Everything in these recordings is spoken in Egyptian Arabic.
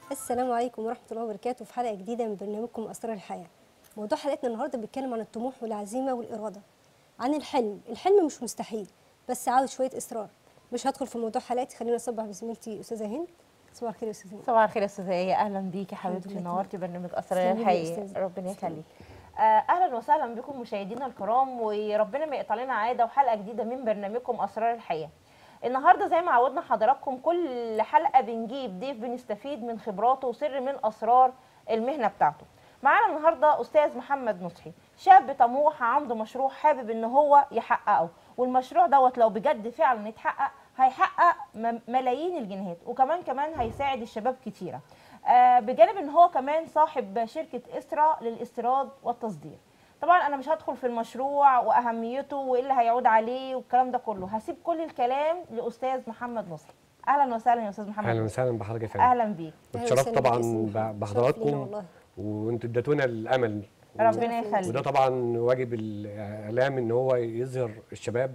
السلام عليكم ورحمة الله وبركاته في حلقة جديدة من برنامجكم أسرار الحياة. موضوع حلقتنا النهاردة بيتكلم عن الطموح والعزيمة والإرادة. عن الحلم، الحلم مش مستحيل بس عاوز شوية إصرار. مش هدخل في موضوع حلقتي خلينا نصبح بزميلتي أستاذة هند. صباح الخير يا أستاذة هند. صباح الخير يا استاذه ايه اهلا بيكي حبيبتي لله. نورتي برنامج اسرار تسلمي لي يا الحي أستاذة. ربنا تسلمي. يخليك آه، اهلا وسهلا بكم مشاهدينا الكرام وربنا ما يقطع لنا عاده وحلقه جديده من برنامجكم اسرار الحياه النهارده زي ما عودنا حضراتكم كل حلقه بنجيب ضيف بنستفيد من خبراته وسر من اسرار المهنه بتاعته معانا النهارده استاذ محمد نصحي شاب طموح عنده مشروع حابب ان هو يحققه والمشروع دوت لو بجد فعلا يتحقق هيحقق م- ملايين الجنيهات وكمان كمان هيساعد الشباب كتيره آه، بجانب ان هو كمان صاحب شركه اسرا للاستيراد والتصدير طبعا انا مش هدخل في المشروع واهميته وايه اللي هيعود عليه والكلام ده كله هسيب كل الكلام لاستاذ محمد نصحي اهلا وسهلا يا استاذ محمد اهلا نصحي. وسهلا بحضرتك يا فندم اهلا بيك أهلا اتشرفت وسهلا طبعا بك يا أستاذ. ب- شرف لينا بحضراتكم والله. وانتوا اديتونا الامل ربنا شرف لينا. يخليك وده طبعا واجب الاعلام ان هو يظهر الشباب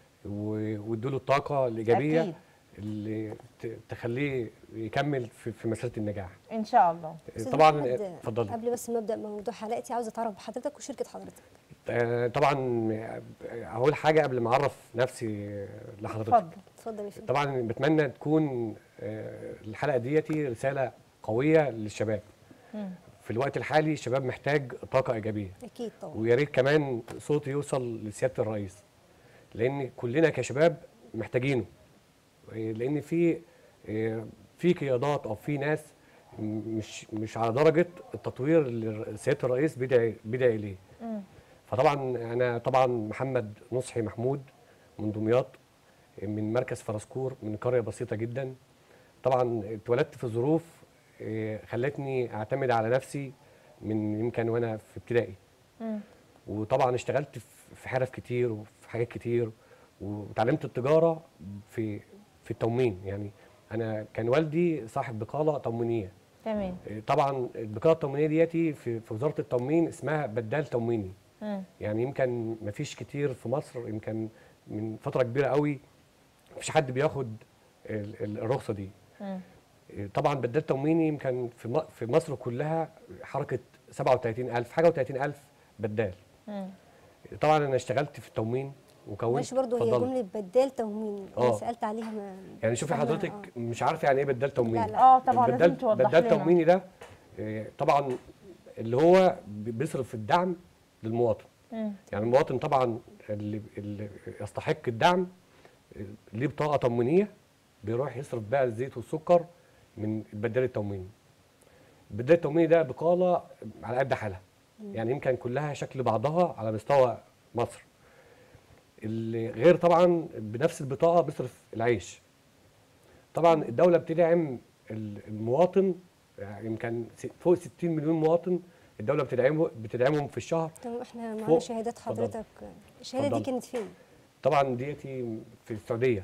و- ويديله الطاقه الايجابيه أكيد. اللي ت- تخليه يكمل في في مسيره النجاح ان شاء الله أستاذ طبعا محمد، اتفضلي قبل بس ما أبدأ موضوع حلقتي عاوزة أتعرف بحضرتك وشركة حضرتك. آه، طبعا اول حاجه قبل ما اعرف نفسي لحضرتك اتفضل اتفضل يا فندم. طبعا بتمنى تكون آه، الحلقه ديتي رساله قويه للشباب مم. في الوقت الحالي الشباب محتاج طاقه ايجابيه أكيد طبعا. ويا ريت كمان صوتي يوصل لسياده الرئيس لان كلنا كشباب محتاجينه إيه، لان في إيه، في قيادات او في ناس م- مش مش على درجه التطوير اللي سياده الرئيس بيدعي بيدعي اليه مم. فطبعا انا طبعا محمد نصحي محمود من دمياط من مركز فرسكور من قريه بسيطه جدا طبعا اتولدت في ظروف إيه، خلتني اعتمد على نفسي من يمكن وانا في ابتدائي مم. وطبعا اشتغلت في- في حرف كتير وفي حاجات كتير وتعلمت التجاره في في التموين يعني انا كان والدي صاحب بقاله تموينيه تمام إيه، طبعا البقاله التموينيه ديتي في في وزاره التموين اسمها بدال تمويني مم. يعني يمكن ما فيش كتير في مصر يمكن من فتره كبيره قوي مفيش حد بياخد ال- ال- الرخصه دي مم. إيه، طبعا بدال تمويني يمكن في م- في مصر كلها حركه 37000 حاجه و30000 بدال مم. طبعا انا اشتغلت في التموين وكونت ماشي برضه هي اتفضلي. جملة بدال تموين أنا آه. سألت عليها ما يعني شوفي فاهمة، حضرتك آه. مش عارفه يعني ايه بدال تموين لا، لا. اه طبعا البدال لازم توضح بدال لنا تمويني ده إيه، طبعا اللي هو بي- بيصرف الدعم للمواطن مم. يعني المواطن طبعا اللي, اللي يستحق الدعم إيه، ليه بطاقه تموينيه بيروح يصرف بقى الزيت والسكر من البدال التمويني البدال التمويني ده بقاله على قد حالها يعني يمكن كلها شكل بعضها على مستوى مصر اللي غير طبعا بنفس البطاقه بيصرف العيش طبعا الدوله بتدعم ال- المواطن يعني يمكن س- فوق 60 مليون مواطن الدوله بتدعمه بتدعمهم في الشهر تمام احنا معانا فوق. شهادات اتفضل. حضرتك الشهاده دي اتفضل. كانت فين؟ طبعا ديتي في السعوديه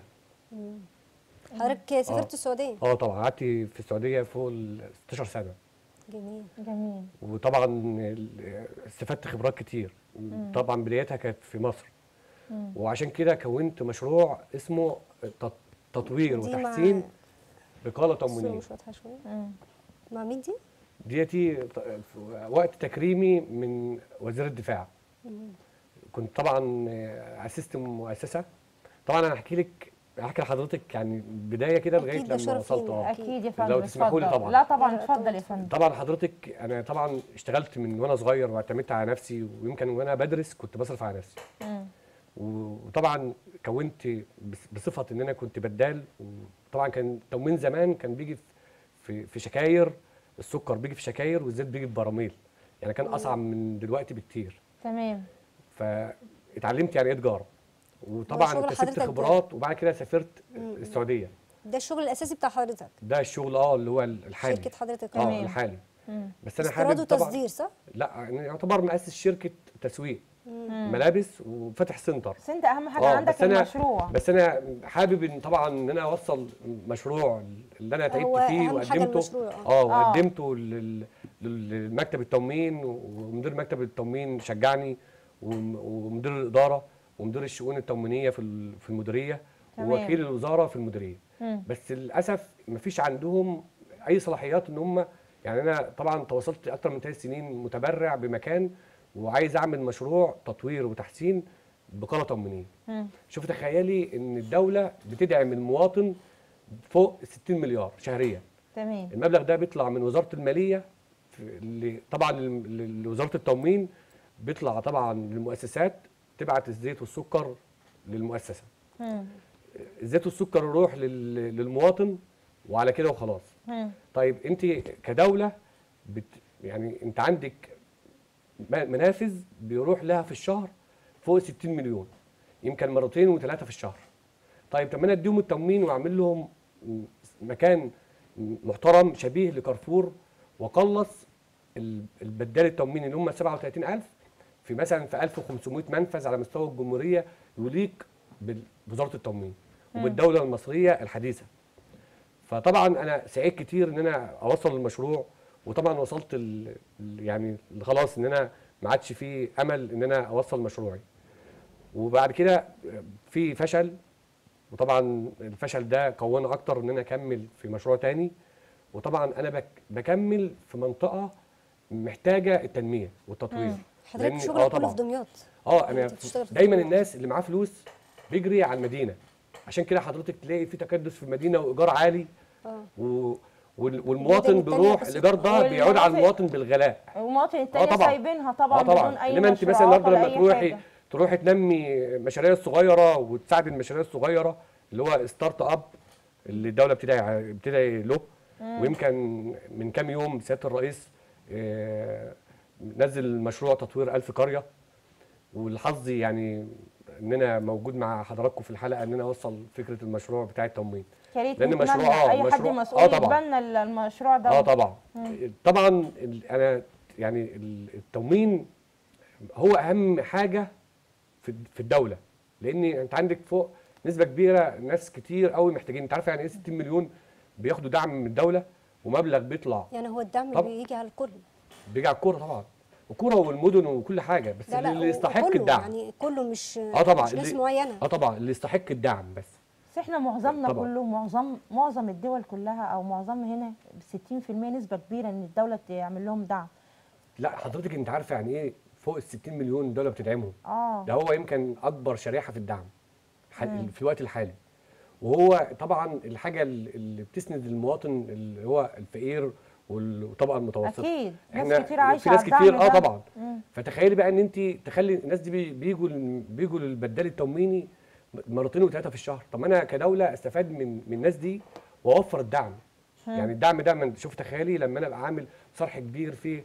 حضرتك سافرت السعوديه اه طبعا قعدت في السعوديه فوق ال 16 سنه جميل جميل وطبعا ال- استفدت خبرات كتير طبعا بدايتها كانت في مصر مم. وعشان كده كونت مشروع اسمه تط- تطوير دي مع- وتحسين بقاله الصورة تموينيه مش واضحه شويه مم. مع مين دي؟ ديتي ط- في وقت تكريمي من وزير الدفاع كنت طبعا آه، اسست مؤسسه طبعا انا هحكي لك هحكي لحضرتك يعني بدايه كده أكيد لغايه ده لما شرف وصلت لينا. اه اكيد يا لو فندم تسمحوا لي اتفضل. طبعا. لا طبعا لا، لا، اتفضل طبعا. يا فندم طبعا حضرتك انا طبعا اشتغلت من وانا صغير واعتمدت على نفسي ويمكن وانا بدرس كنت بصرف على نفسي مم. وطبعا كونت بص- بصفه ان انا كنت بدال وطبعا كان تموين زمان كان بيجي في- في في شكاير السكر بيجي في شكاير والزيت بيجي في براميل يعني كان اصعب من دلوقتي بكتير تمام فاتعلمت يعني ايه تجاره شغل وطبعا اكتسبت حضرتك ده. خبرات وبعد كده سافرت السعوديه ده الشغل الاساسي بتاع حضرتك ده الشغل اه اللي هو الحالي شركه حضرتك اه تمام. الحالي مم. بس انا استيراد حابب طبعا وتصدير صح؟ لا يعني يعتبر مؤسس شركه تسويق ملابس وفاتح سنتر بس انت اهم حاجه آه، عندك بس أنا- المشروع بس انا حابب ان طبعا ان انا اوصل مشروع اللي انا هو تعبت فيه أهم حاجة وقدمته المشروع، آه. اه آه. وقدمته لل- لل- للمكتب التموين ومدير مكتب التموين شجعني وم- ومدير الاداره ومدير الشؤون التموينيه في ال- في المديريه تمام. ووكيل الوزاره في المديريه مم. بس للاسف مفيش عندهم اي صلاحيات ان هم يعني انا طبعا تواصلت اكتر من ثلاث سنين متبرع بمكان وعايز اعمل مشروع تطوير وتحسين بقاره تموينيه مم. شوف تخيلي ان الدوله بتدعم المواطن فوق 60 مليار شهريا تمام المبلغ ده بيطلع من وزاره الماليه في- ل- طبعا لل- لل- لوزاره التموين بيطلع طبعا للمؤسسات تبعت الزيت والسكر للمؤسسه مم. الزيت والسكر يروح لل- للمواطن وعلى كده وخلاص مم. طيب انت كدوله بت يعني انت عندك م- منافذ بيروح لها في الشهر فوق 60 مليون يمكن مرتين وثلاثه في الشهر طيب طب ما انا اديهم التموين واعمل لهم م- مكان محترم شبيه لكارفور واقلص ال- البدال التمويني اللي هم 37000 في مثلا في 1500 منفذ على مستوى الجمهوريه يليق بال- بوزاره التموين وبالدوله المصريه الحديثه فطبعا انا سعيد كتير ان انا اوصل المشروع وطبعا وصلت ال ال- يعني خلاص ان انا ما عادش في امل ان انا اوصل مشروعي وبعد كده في فشل وطبعا الفشل ده قوانا اكتر ان انا اكمل في مشروع تاني وطبعا انا بك بكمل في منطقه محتاجه التنميه والتطوير حضرتك لأن- شغلك كله في دمياط اه انا أنت بتشتغل في دايما دمياط. الناس اللي معاه فلوس بيجري على المدينه عشان كده حضرتك تلاقي في تكدس في المدينه وايجار عالي اه و... وال- والمواطن التانية بيروح بس- الايجار ده بيعود على والمناطق- المواطن بالغلاء المواطن التانية طبعاً. سايبينها طبعا اه بدون طبعا اي انما انت مثلا مشروعات النهارده ولا لما أي تروحي حاجة. تروحي تنمي المشاريع الصغيره وتساعد المشاريع الصغيره اللي هو ستارت اب اللي الدوله بتدعي بتدعي له ويمكن من كام يوم سياده الرئيس آه، نزل مشروع تطوير ألف قريه والحظ يعني ان انا موجود مع حضراتكم في الحلقه ان انا اوصل فكره المشروع بتاع التموين يا ريت لأن نتمنى مشروع- آه، اي حد مشروع- مسؤول آه طبعاً. يتبنى ال- المشروع ده اه طبعا طبعا ال- انا يعني ال- التموين هو اهم حاجه في في الدوله لان انت عندك فوق نسبه كبيره ناس كتير قوي محتاجين انت عارف يعني ايه 60 مليون بياخدوا دعم من الدوله ومبلغ بيطلع يعني هو الدعم طب- بيجي على الكل بيجي على الكوره طبعا الكوره والمدن وكل حاجه بس لا لا اللي يستحق كله الدعم يعني كله مش اه طبعا مش ناس اللي- معينه اه طبعا اللي يستحق الدعم بس بس احنا معظمنا طبعاً. كله معظم معظم الدول كلها او معظم هنا 60% نسبه كبيره ان الدوله تعمل لهم دعم لا حضرتك انت عارفه يعني ايه فوق ال 60 مليون دوله بتدعمهم اه ده هو يمكن اكبر شريحه في الدعم ح- في الوقت الحالي وهو طبعا الحاجه ال- اللي بتسند المواطن اللي هو الفقير والطبقه المتوسطه اكيد احنا ناس كتير عايشه في ناس على الدعم كتير اه ده. طبعا مم. فتخيلي بقى ان انت تخلي الناس دي بي- بيجوا لل- بيجوا للبدال التمويني مرتين وثلاثه في الشهر طب انا كدوله استفاد من من الناس دي واوفر الدعم يعني الدعم ده من شوف تخيلي لما انا ابقى عامل صرح كبير فيه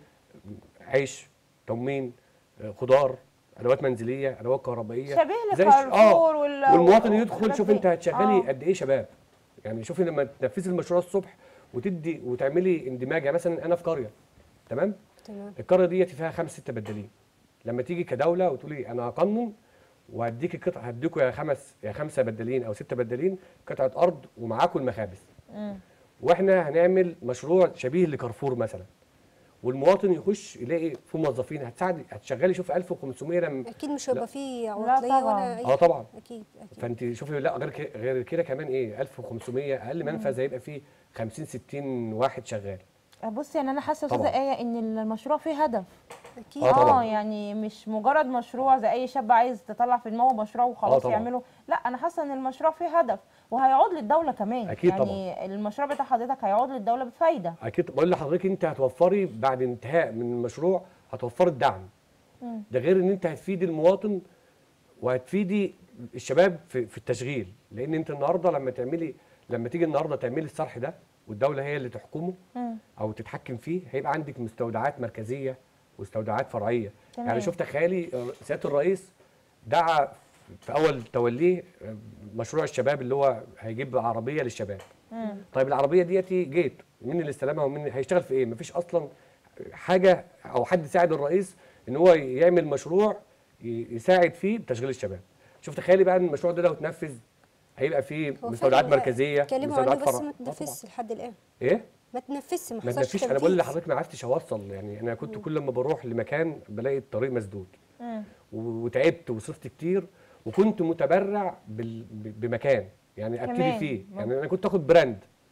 عيش تموين آه، خضار ادوات منزليه ادوات كهربائيه شبيه زي الش- لكارفور وال- والمواطن وال- يدخل والحاجات شوف دي. انت هتشغلي آه. قد ايه شباب يعني شوفي لما تنفذي المشروع الصبح وتدي وتعملي اندماج يعني مثلا انا في قريه تمام تمام القريه ديت فيها خمس ست بدالين لما تيجي كدوله وتقولي انا هقنن وهديكي قطعه هديكوا يا خمس يا خمسه بدالين او سته بدالين قطعه ارض ومعاكم المخابز مم. واحنا هنعمل مشروع شبيه لكارفور مثلا والمواطن يخش يلاقي في موظفين هتساعد هتشغلي شوف 1500 لما اكيد مش هيبقى فيه لا عطليه طبعاً. ولا اي اه طبعا اكيد اكيد فانت شوفي لا غير كده غير كده كمان ايه 1500 اقل منفذ هيبقى فيه 50 60 واحد شغال بص يعني انا حاسه يا استاذه طبعاً. ايه ان المشروع فيه هدف اكيد آه طبعاً. اه يعني مش مجرد مشروع زي اي شاب عايز تطلع في دماغه مشروع وخلاص طبعاً. يعمله لا انا حاسه ان المشروع فيه هدف وهيعود للدوله كمان أكيد يعني المشروع بتاع حضرتك هيعود للدوله بفايده اكيد بقول لحضرتك انت هتوفري بعد انتهاء من المشروع هتوفري الدعم مم. ده غير ان انت هتفيدي المواطن وهتفيدي الشباب في, في التشغيل لان انت النهارده لما تعملي لما تيجي النهارده تعملي الصرح ده والدوله هي اللي تحكمه مم. او تتحكم فيه هيبقى عندك مستودعات مركزيه ومستودعات فرعيه تمام. يعني شوف تخيلي سياده الرئيس دعا في اول توليه مشروع الشباب اللي هو هيجيب عربيه للشباب مم. طيب العربيه ديتي جيت مين اللي استلمها ومين هيشتغل في ايه مفيش اصلا حاجه او حد ساعد الرئيس ان هو يعمل مشروع ي- يساعد فيه بتشغيل الشباب شوف تخيلي بقى ان المشروع ده لو اتنفذ هيبقى فيه هو مستودعات فعلاً مركزيه اتكلموا عنه مستودعات بس فرع ما آه طبعاً. تنفذش لحد الان ايه ما تنفذش ما ما حصلش تنفذش انا تنفيذ. بقول لحضرتك ما عرفتش اوصل يعني انا كنت كل ما بروح لمكان بلاقي الطريق مسدود مم. و- وتعبت وصرفت كتير وكنت متبرع بال... ب- بمكان يعني ابتدي كمان. فيه يعني انا كنت اخد براند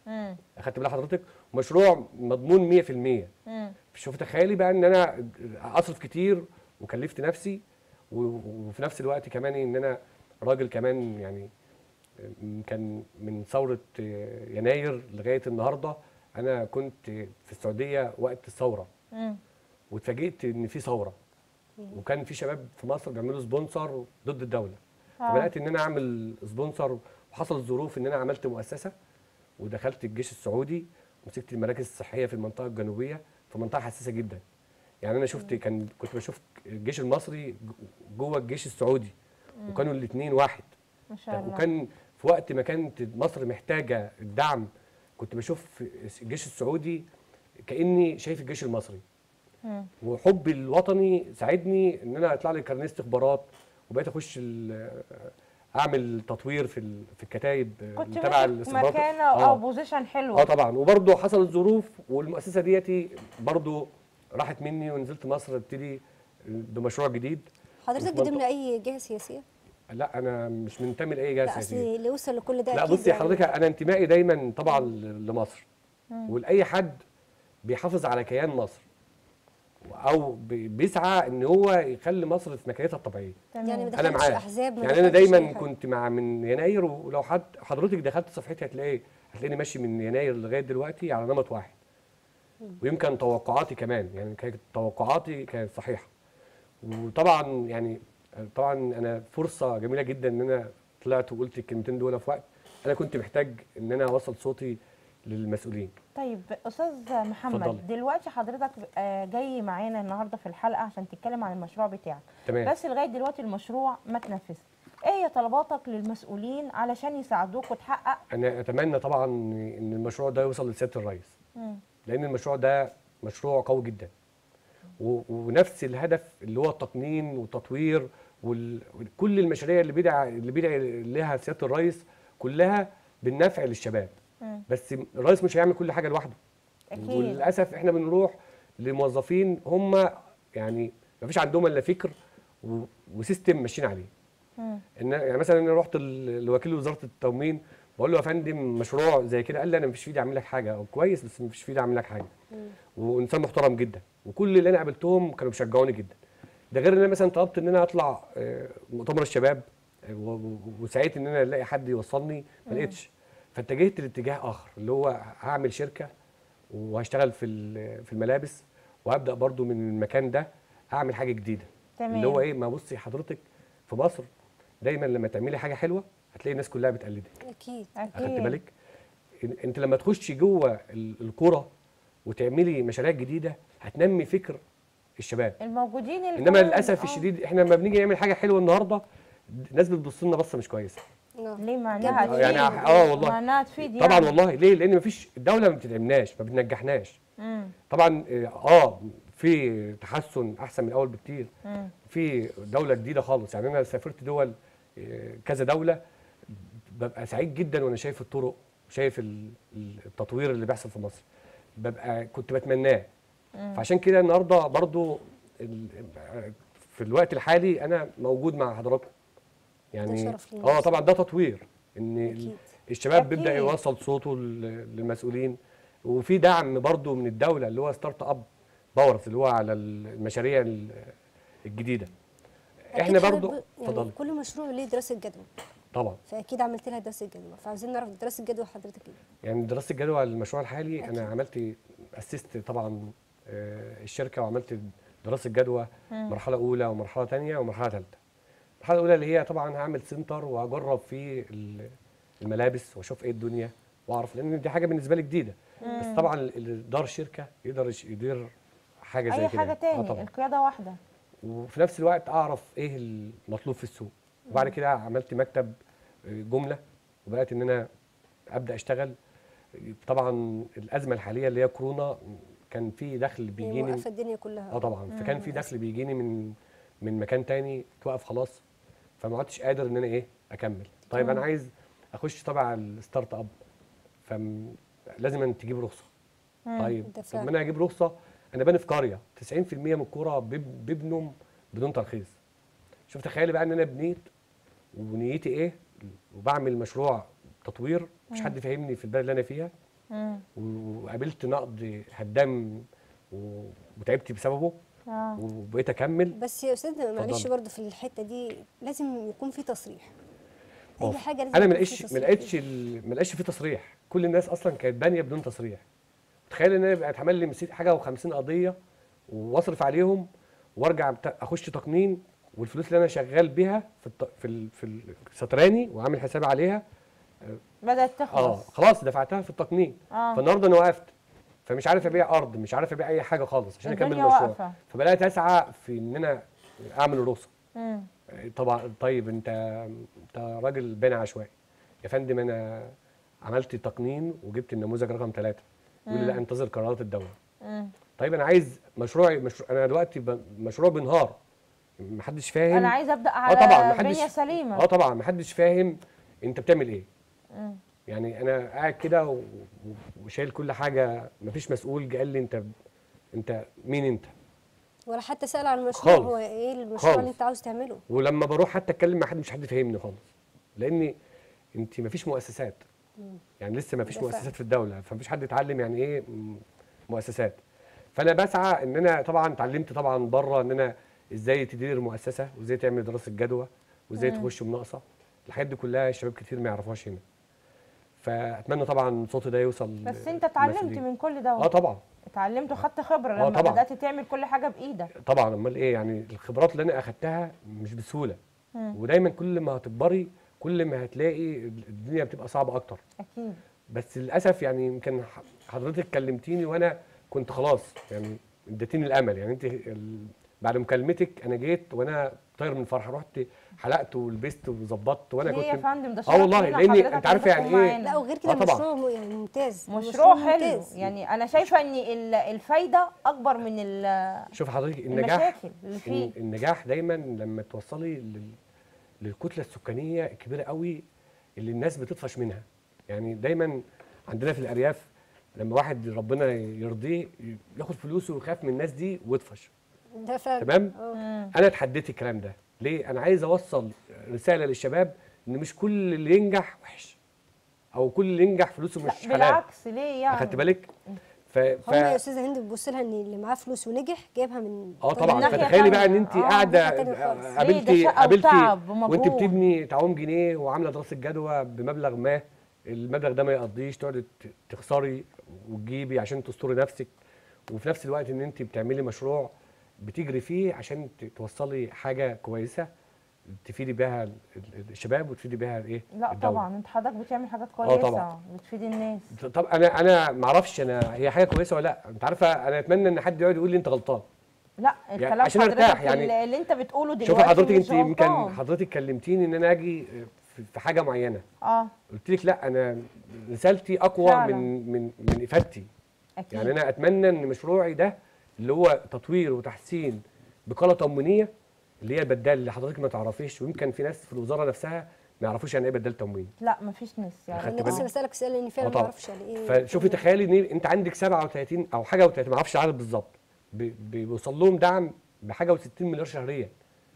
مم. اخدت بال حضرتك مشروع مضمون 100% مم. شوف تخيلي بقى ان انا اصرف كتير وكلفت نفسي و- وفي نفس الوقت كمان ان انا راجل كمان يعني كان من ثوره يناير لغايه النهارده انا كنت في السعوديه وقت الثوره مم. واتفاجئت ان في ثوره وكان في شباب في مصر بيعملوا سبونسر ضد الدوله آه. فبدات ان انا اعمل سبونسر وحصلت ظروف ان انا عملت مؤسسه ودخلت الجيش السعودي مسكت المراكز الصحيه في المنطقه الجنوبيه في منطقه حساسه جدا يعني انا شفت كان كنت بشوف الجيش المصري جوه الجيش السعودي وكانوا الاثنين واحد ما شاء الله وكان في وقت ما كانت مصر محتاجه الدعم كنت بشوف الجيش السعودي كاني شايف الجيش المصري مم. وحبي الوطني ساعدني ان انا اطلع لي كارنيه استخبارات وبقيت اخش ال- اعمل تطوير في ال- في الكتايب كنت تبع ماسك مكانه او اه بوزيشن حلو اه طبعا وبرضه حصلت ظروف والمؤسسه ديتي برضه راحت مني ونزلت مصر ابتدي بمشروع جديد حضرتك وفي جديد من منطقة- اي جهه سياسيه؟ لا انا مش منتمي لاي جهه لا اصل سياسيه اللي وصل لكل ده لا أكيد بصي يعني حضرتك انا انتمائي دايما طبعا ل- لمصر ولاي حد بيحافظ على كيان مصر او بي- بيسعى ان هو يخلي مصر في مكانتها الطبيعيه تمام. يعني ما انا دخلتش معاه احزاب ما يعني انا دخلتش أي دايما حاجة. كنت مع من يناير ولو حد حضرتك دخلت صفحتي هتلاقي هتلاقيني ماشي من يناير لغايه دلوقتي على نمط واحد ويمكن توقعاتي كمان يعني كانت توقعاتي كانت صحيحه وطبعا يعني طبعا انا فرصه جميله جدا ان انا طلعت وقلت الكلمتين دول في وقت انا كنت محتاج ان انا اوصل صوتي للمسؤولين طيب استاذ محمد اتفضلي. دلوقتي حضرتك آه، جاي معانا النهارده في الحلقه عشان تتكلم عن المشروع بتاعك تمام بس لغايه دلوقتي المشروع ما تنفذ ايه هي طلباتك للمسؤولين علشان يساعدوك وتحقق انا اتمنى طبعا ان المشروع ده يوصل لسياده الرئيس مم. لان المشروع ده مشروع قوي جدا و- ونفس الهدف اللي هو التقنين والتطوير وال- وكل المشاريع اللي بيدعى اللي بيدعي لها سياده الرئيس كلها بالنفع للشباب مم. بس الرئيس مش هيعمل كل حاجه لوحده اكيد وللاسف احنا بنروح لموظفين هم يعني ما فيش عندهم الا فكر و- وسيستم ماشيين عليه مم. ان يعني مثلا انا رحت ل- لوكيل وزاره التموين بقول له يا فندم مشروع زي كده قال لي انا مفيش في ايدي اعمل لك حاجه او كويس بس مفيش في ايدي اعمل لك حاجه وانسان محترم جدا وكل اللي انا قابلتهم كانوا بيشجعوني جدا ده غير ان انا مثلا طلبت ان انا اطلع آه، مؤتمر الشباب آه، و- و- وسعيت ان انا الاقي حد يوصلني ما لقيتش فاتجهت لاتجاه اخر اللي هو هعمل شركه وهشتغل في ال- في الملابس وهبدا برضو من المكان ده اعمل حاجه جديده تمام اللي هو ايه ما بصي حضرتك في مصر دايما لما تعملي حاجه حلوه هتلاقي الناس كلها بتقلدك اكيد اخدت اكيد بالك إن- انت لما تخشي جوه ال- القرى وتعملي مشاريع جديده هتنمي فكر الشباب الموجودين اللي انما كمان- للاسف آه. الشديد احنا لما بنيجي نعمل حاجه حلوه النهارده الناس بتبص لنا بصه مش كويسه آه. ليه مع جنب انها الإيد. يعني تفيد اه والله. مع انها تفيد طبعا يعني. والله ليه لان مفيش الدوله ما بتدعمناش ما بتنجحناش مم. طبعا اه في تحسن احسن من الاول بكتير مم. في دوله جديده خالص يعني انا سافرت دول آه، كذا دوله ببقى سعيد جدا وانا شايف الطرق وشايف ال- ال- التطوير اللي بيحصل في مصر ببقى كنت بتمناه مم. فعشان كده النهارده برضو ال- في الوقت الحالي انا موجود مع حضراتكم يعني شرف لينا اه طبعا ده تطوير ان ال- اكيد الشباب بيبدا أكيد. يوصل صوته لل- للمسؤولين وفي دعم برضو من الدوله اللي هو ستارت اب باورز اللي هو على المشاريع ال- الجديده احنا أكيد برضو حضرتك ب- اتفضلي يعني كل مشروع ليه دراسه جدوى طبعا فاكيد عملت لها دراسه جدوى فعاوزين نعرف دراسه جدوى حضرتك ايه يعني دراسه الجدوى المشروع الحالي أكيد. انا عملت اسست طبعا آه، الشركه وعملت دراسه جدوى مم. مرحله اولى ومرحله ثانيه ومرحله ثالثه المرحله الاولى اللي هي طبعا هعمل سنتر واجرب فيه ال- الملابس واشوف ايه الدنيا واعرف لان دي حاجه بالنسبه لي جديده بس مم. طبعا اللي دار شركه يقدر يش- يدير حاجه زي اي كده حاجه يعني. تاني طبعا القياده واحده وفي نفس الوقت اعرف ايه المطلوب في السوق وبعد كده عملت مكتب جمله وبدات ان انا ابدا اشتغل طبعا الازمه الحاليه اللي هي كورونا كان في دخل هي بيجيني موقفه الدنيا كلها اه طبعا فكان في دخل بيجيني من من مكان تاني توقف خلاص فما عدتش قادر ان انا ايه اكمل طيب انا عايز اخش تبع الستارت اب فلازم تجيب رخصه مم. طيب ده طب فعلا. ما انا اجيب رخصه انا باني في قريه 90% من الكوره بيب- بيبنوا بدون ترخيص شوف تخيلي بقى ان انا بنيت ونيتي ايه وبعمل مشروع تطوير مش حد فاهمني في البلد اللي انا فيها مم. و- وقابلت نقد هدام و- وتعبت بسببه اه وبقيت اكمل بس يا استاذ معلش اتفضلي. برضه في الحته دي لازم يكون في تصريح هو اي حاجه لازم انا ما يكون في لقيتش ما تصريح لقيتش فيها. ال- ما لقيتش في تصريح كل الناس اصلا كانت بانيه بدون تصريح تخيل ان انا يبقى اتعمل لي مسيت حاجه و50 قضيه واصرف عليهم وارجع بتا- اخش تقنين والفلوس اللي انا شغال بيها في الت... في ال... في الستراني وعامل حسابي عليها بدات اه تخلص خلاص دفعتها في التقنين اه فالنهارده انا وقفت فمش عارف ابيع ارض مش عارف ابيع اي حاجه خالص عشان اكمل الدنيا المشروع واقفه فبدات اسعى في ان انا اعمل الرخصه مم. طبعا طيب انت انت راجل بنا عشوائي يا فندم انا عملت تقنين وجبت النموذج رقم ثلاثة يقول لي لا مم. انتظر قرارات الدوله مم. طيب انا عايز مشروعي مشروع انا دلوقتي ب... مشروع بنهار محدش فاهم انا عايزه ابدا على طبعاً، محدش- بنيه سليمه اه طبعا محدش فاهم انت بتعمل ايه مم. يعني انا قاعد كده و... و- وشايل كل حاجه مفيش مسؤول جه قال لي انت انت مين انت ولا حتى سال عن المشروع خالص. هو ايه المشروع خالص. اللي انت عاوز تعمله ولما بروح حتى اتكلم مع حد مش حد فاهمني خالص لان انت مفيش مؤسسات مم. يعني لسه مفيش ده فعلا. مؤسسات في الدوله فمفيش حد اتعلم يعني ايه م- مؤسسات فانا بسعى ان انا طبعا اتعلمت طبعا بره ان انا ازاي تدير مؤسسه وازاي تعمل دراسه جدوى وازاي مم. تخش مناقصه الحاجات دي كلها الشباب كتير ما يعرفوهاش هنا فاتمنى طبعا صوتي ده يوصل بس انت اتعلمت للمسؤولين. من كل ده اه طبعا اتعلمت وخدت خبره آه لما طبعاً. بدات تعمل كل حاجه بايدك طبعا امال ايه يعني الخبرات اللي انا اخدتها مش بسهوله مم. ودايما كل ما هتكبري كل ما هتلاقي الدنيا بتبقى صعبه اكتر اكيد بس للاسف يعني يمكن ح- حضرتك كلمتيني وانا كنت خلاص يعني اديتيني الامل يعني انت ال- بعد مكالمتك انا جيت وانا طاير من الفرحه رحت حلقت ولبست وظبطت وانا ليه يا كنت فندم ده اه والله شرف لينا لاني حضرتك انت عارفه إنك يعني تكون ايه معانا. لا وغير كده آه طبعاً. مشروع م- يعني ممتاز مشروع حلو ممتاز. يعني انا شايفه ان ال- الفايده اكبر من ال- شوف حضرتك النجاح المشاكل اللي فيه الن- النجاح دايما لما توصلي لل... للكتله السكانيه الكبيره قوي اللي الناس بتطفش منها يعني دايما عندنا في الارياف لما واحد ربنا يرضيه ياخد فلوسه ويخاف من الناس دي ويطفش ده فعلا تمام اه مم. انا اتحديت الكلام ده ليه انا عايز اوصل رساله للشباب ان مش كل اللي ينجح وحش او كل اللي ينجح فلوسه لا مش حلال بالعكس ليه يعني اخدت بالك ف... ف... هم يا استاذه هند بتبص لها ان اللي معاه فلوس ونجح جايبها من اه طريق طبعا ناحية فتخيلي بقى ان تانية. انت آه، قاعده ناحية تانية خالص. ليه؟ ده قابلتي شقة قابلتي وتعب وانت ومجهود. بتبني تعويم جنيه وعامله دراسه جدوى بمبلغ ما المبلغ ده ما يقضيش تقعدي ت- تخسري وتجيبي عشان تستري نفسك وفي نفس الوقت ان انت بتعملي مشروع بتجري فيه عشان ت- توصلي حاجه كويسه تفيدي بيها ال- ال- الشباب وتفيدي بيها الايه لا الدولة. طبعا انت حضرتك بتعمل حاجات آه كويسه طبعاً. بتفيد الناس طب انا انا ما اعرفش انا هي حاجه كويسه ولا لا انت عارفه انا اتمنى ان حد يقعد يقول لي انت غلطان لا الكلام عشان حضرتك أرتاح، يعني اللي, اللي انت بتقوله دلوقتي شوفي حضرتك مش انت يمكن غلطان. حضرتك كلمتيني ان انا اجي في- في حاجه معينه اه قلت لك لا انا رسالتي اقوى فعلا. من من من افادتي اكيد يعني انا اتمنى ان مشروعي ده اللي هو تطوير وتحسين بقاله تموينيه اللي هي البدال اللي حضرتك ما تعرفيش ويمكن في ناس في الوزاره نفسها ما يعرفوش يعني ايه بدال تموين لا مفيش ناس يعني أخدت انا لسه بالك؟ بسالك سؤال لان فعلا آه ما طبعاً. اعرفش يعني ايه فشوفي تخيلي ان انت عندك 37 او حاجه و30 ما اعرفش العدد بالظبط بي- بيوصل لهم دعم بحاجه و60 مليار شهريا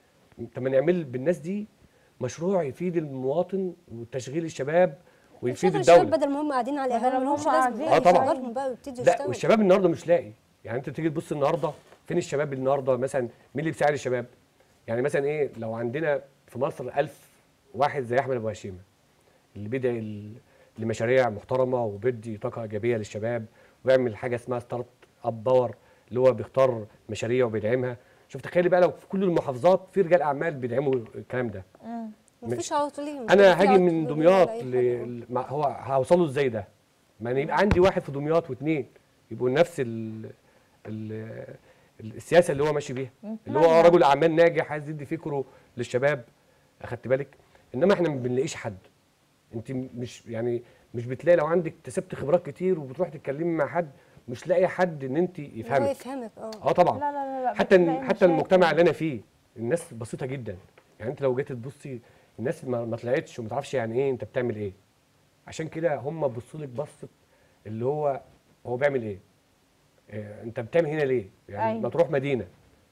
طب ما نعمل بالناس دي مشروع يفيد المواطن وتشغيل الشباب ويفيد شغل الشباب الدوله بدل ما هم قاعدين على بدل القهوه ما ما لهمش هم لازمه قاعدين. لا آه طبعاً. يشغلهم بقى ويبتدوا لا يشتغلوا والشباب النهارده مش لاقي يعني انت تيجي تبص النهارده فين الشباب النهارده مثلا مين اللي بيساعد الشباب يعني مثلا ايه لو عندنا في مصر ألف واحد زي احمد ابو هشيمه اللي بيدعي ل- لمشاريع محترمه وبيدي طاقه ايجابيه للشباب ويعمل حاجه اسمها ستارت اب باور اللي هو بيختار مشاريع وبيدعمها شوف تخيلي بقى لو في كل المحافظات في رجال اعمال بيدعموا الكلام ده مم. مفيش عواطف ليهم انا في هاجي عواطف من ولا دمياط أي ل... حاجة. ل- مع- هو هوصله ازاي ده ما انا يبقى عندي واحد في دمياط واثنين يبقوا نفس ال... ال... السياسه اللي هو ماشي بيها اللي هو نعم. رجل اعمال ناجح عايز يدي فكره للشباب اخدت بالك انما احنا ما بنلاقيش حد انت مش يعني مش بتلاقي لو عندك اكتسبت خبرات كتير وبتروح تتكلمي مع حد مش لاقي حد ان انت هو يفهمك يفهمك اه اه طبعا لا لا لا, لا حتى بتلاقي حتى مشاكل. المجتمع اللي انا فيه الناس بسيطه جدا يعني انت لو جيت تبصي الناس ما, ما طلعتش وما تعرفش يعني ايه انت بتعمل ايه عشان كده هم بصوا لك بصه اللي هو هو بيعمل ايه إيه انت بتعمل هنا ليه يعني أيوة. ما تروح مدينه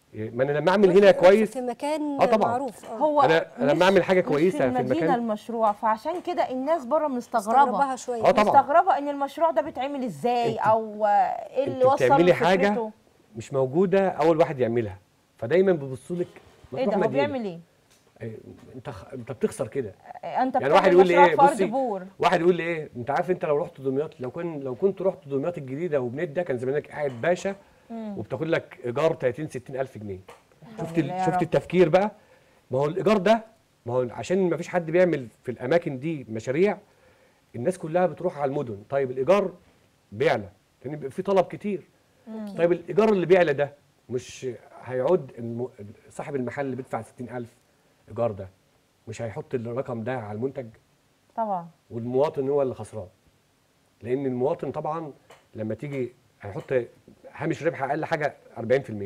إيه، ما انا لما اعمل هنا في- كويس في مكان آه طبعاً. معروف اه هو أنا- أنا مش- لما أعمل حاجة مش كويسة في المدينه المكان- المشروع فعشان كده الناس بره مستغربها مستغربه شويه اه طبعا مستغربه ان المشروع ده بيتعمل ازاي أنت- او آه، ايه اللي انت وصل بتعملي لفكرته حاجه مش موجوده اول واحد يعملها فدايما بيبصوا لك ايه ده هو بيعمل ايه إيه، انت خ... انت بتخسر كده آه، انت يعني بتعمل واحد يقول لي مشروع ايه في ارض بصي بور واحد يقول لي ايه انت عارف انت لو رحت دمياط لو كان لو كنت رحت دمياط الجديده وبنيت ده كان زمانك قاعد باشا وبتاخد لك ايجار 30 60 الف جنيه شفت ال... يا شفت رب. التفكير بقى ما هو الايجار ده ما هو عشان ما فيش حد بيعمل في الاماكن دي مشاريع الناس كلها بتروح على المدن طيب الايجار بيعلى لان بيبقى في طلب كتير طيب الايجار اللي بيعلى ده مش هيعود الم... صاحب المحل اللي بيدفع 60000 ايجار ده مش هيحط الرقم ده على المنتج طبعا والمواطن هو اللي خسران لان المواطن طبعا لما تيجي هيحط هامش ربح اقل حاجه 40%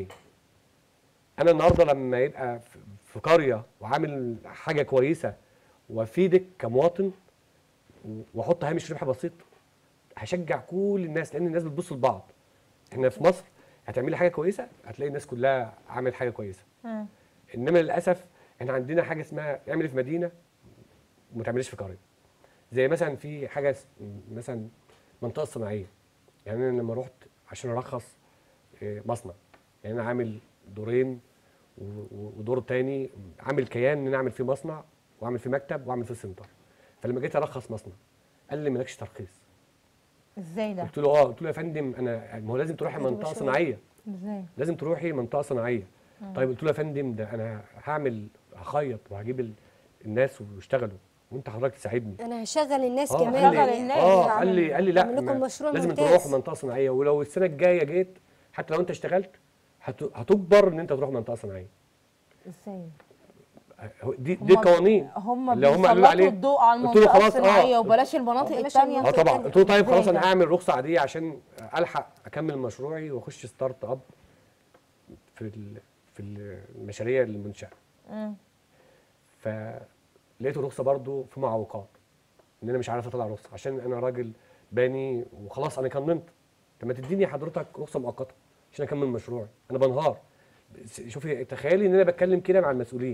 انا النهارده لما يبقى في- في قريه وعامل حاجه كويسه وافيدك كمواطن و- واحط هامش ربح بسيط هشجع كل الناس لان الناس بتبص لبعض احنا في مصر هتعملي حاجه كويسه هتلاقي الناس كلها عملت حاجه كويسه مم. انما للاسف احنا عندنا حاجه اسمها اعملي في مدينه وما تعمليش في قريه زي مثلا في حاجه س- مثلا منطقه صناعيه يعني انا لما رحت عشان ارخص إيه، مصنع يعني انا عامل دورين و- و- ودور تاني عامل كيان ان انا اعمل فيه مصنع واعمل فيه مكتب واعمل فيه سنتر فلما جيت ارخص مصنع قال لي مالكش ترخيص ازاي ده قلت له اه قلت له يا فندم انا ما هو لازم تروحي هذا منطقه مشروع. صناعيه ازاي لازم تروحي منطقه صناعيه طيب قلت له يا فندم ده انا هعمل هخيط وهجيب ال- الناس ويشتغلوا وانت حضرتك تساعدني انا هشغل الناس اه كمان قال شغل لي الناس اه يعني. قال لي قال لي لا اعمل لكم ما- مشروع لازم ممتاز. تروح منطقه صناعيه ولو السنه الجايه جيت حتى لو انت اشتغلت هت- هتجبر ان انت تروح منطقه صناعيه ازاي هو- دي دي هم- قوانين هم اللي هم قالوا بيسلطوا عليه الضوء على قلت له المنطقه خلاص، آه. الصناعيه وبلاش المناطق وبلاش الثانيه اه المناطق طبعا التانية. قلت له طيب إزاي خلاص انا ده؟ هعمل رخصه عاديه عشان الحق اكمل مشروعي واخش ستارت اب في ال- في المشاريع المنشاه مم. فلقيت الرخصه برضو في معوقات ان انا مش عارف اطلع رخصه عشان انا راجل باني وخلاص انا كملت طب ما تديني حضرتك رخصه مؤقته عشان اكمل مشروعي انا بنهار بس شوفي تخيلي ان انا بتكلم كده مع المسؤولين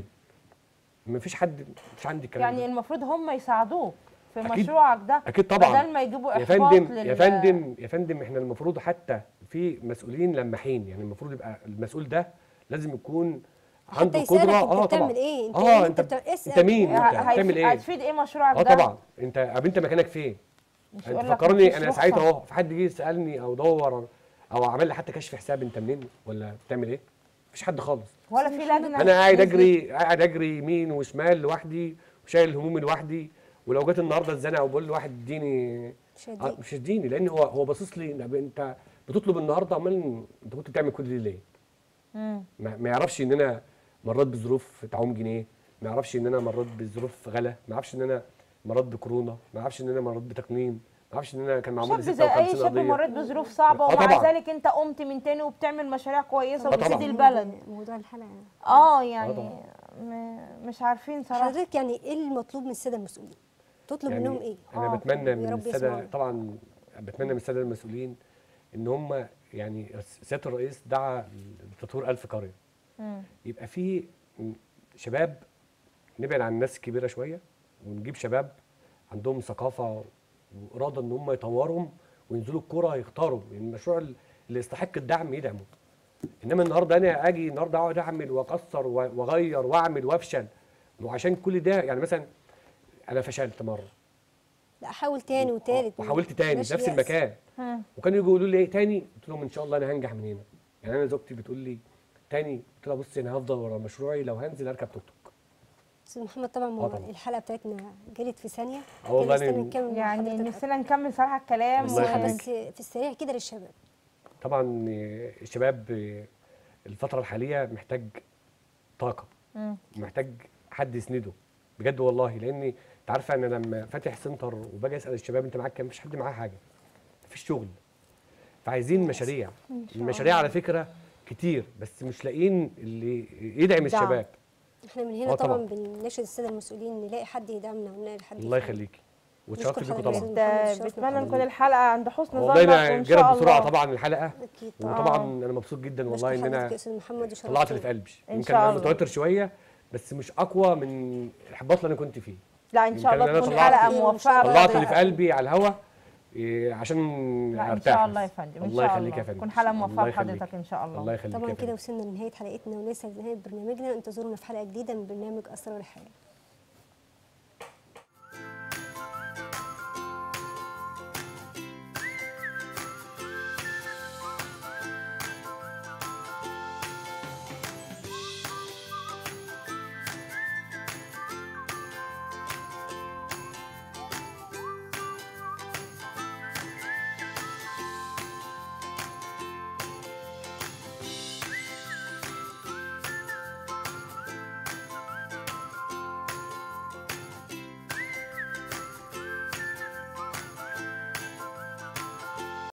ما فيش حد مش عندي الكلام يعني ده. المفروض هم يساعدوك في أكيد- مشروعك ده اكيد طبعا بدل ما يجيبوا يا احباط فندم لل... يا فندم يا فندم احنا المفروض حتى في مسؤولين لماحين يعني المفروض يبقى المسؤول ده لازم يكون عنده حتى يسالك قدره انت اه بتعمل طبعا ايه انت اه إيه انت انت بتعمل اسال انت مين ه- انت هيف- بتعمل ايه هتفيد ايه مشروعك اه ده طبعا انت طب انت مكانك فين مش انت يقول لك فكرني مفيش انا رخصة. ساعتها اهو في حد جه يسالني او دور او عمل لي حتى كشف حساب انت منين ولا بتعمل ايه مفيش حد خالص ولا في لجنه انا قاعد نزلت؟ اجري قاعد اجري يمين وشمال لوحدي وشايل همومي لوحدي ولو جت النهارده الزنقه وبقول لواحد اديني مش آه، هديك مش هديني لان هو هو باصص لي طب انت بتطلب النهارده عمال انت كنت بتعمل كل دي ليه؟ مم. ما ما يعرفش ان انا مرات بظروف تعويم جنيه ما يعرفش ان انا مرات بظروف غلا ما يعرفش ان انا مرات بكورونا ما يعرفش ان انا مرات بتقنين ما يعرفش ان انا كان معمول شاب لي زي اي 56 شاب قضيه مريت بظروف صعبه آه ومع طبعاً. ذلك انت قمت من تاني وبتعمل مشاريع كويسه آه وبتفيد طبعاً. البلد موضوع الحلقه اه يعني طبعاً. م- مش عارفين صراحه حضرتك يعني ايه المطلوب من الساده المسؤولين تطلب يعني منهم ايه انا آه، بتمنى يا من رب الساده يسمعونا. طبعا بتمنى من الساده المسؤولين ان هم يعني سياده الرئيس دعا لتطوير ألف قريه مم. يبقى في شباب نبعد عن الناس الكبيره شويه ونجيب شباب عندهم ثقافه واراده ان هم يطورهم وينزلوا الكوره يختاروا يعني المشروع اللي يستحق الدعم يدعمه انما النهارده انا اجي النهارده اقعد اعمل واكسر و- واغير واعمل وافشل وعشان كل ده يعني مثلا انا فشلت مره لا حاول تاني وتالت وحاولت تاني بلاش في نفس يأس. المكان مم. وكانوا يجوا يقولوا لي ايه تاني قلت لهم ان شاء الله انا هنجح من هنا يعني انا زوجتي بتقول لي تاني قلت لها بصي انا هفضل ورا مشروعي لو هنزل اركب توك توك استاذ محمد طبعا آه طبعاً. الحلقه بتاعتنا جرت في ثانيه اه والله كان نستنى أنا- نكمل مع يعني حضرتك نفسنا نكمل صراحه الكلام الله نصيحه يخليك. بس في السريع كده للشباب طبعا آه، الشباب آه، الفتره الحاليه محتاج طاقه مم. محتاج حد يسنده بجد والله لاني انت عارفه انا لما فاتح سنتر وباجي اسال الشباب انت معاك كام مفيش حد معاه حاجه مفيش شغل فعايزين مشاريع المشاريع على فكره كتير بس مش لاقيين اللي يدعم دعم. الشباب احنا من هنا آه طبعا طبعاً. بنناشد الساده المسؤولين نلاقي حد يدعمنا ونلاقي حد الله يفهمنا. يخليكي واتشرفت نشكر بيكم حضرتك طبعا محمد بت- شرف بتمنى محمد. نكون الحلقه عند حسن والله ظنك انا وان جرت شاء بسرعه الله طبعا الحلقه اكيد طبعا وطبعا انا مبسوط جدا والله نشكر ان حضرتك يا انا استاذ محمد وشرفتنا. طلعت اللي في قلبي إن يمكن شاء انا الله. متوتر شويه بس مش اقوى من الاحباط اللي انا كنت فيه لا ان شاء يمكن الله أنا تكون طلعت- حلقه إن موفقه شاء الله. طلعت اللي في بحضرتك. قلبي على الهوا إيه، عشان لا ان ارتاح شاء الله يا بس. فندم ان الله شاء يخليك الله يا فندم تكون حلقه موفقه الله يخليك. بحضرتك ان شاء الله الله يخليك طبعا يا كده فندم وصلنا لنهايه حلقتنا ولسه لنهايه برنامجنا انتظرونا في حلقه جديده من برنامج اسرار الحياه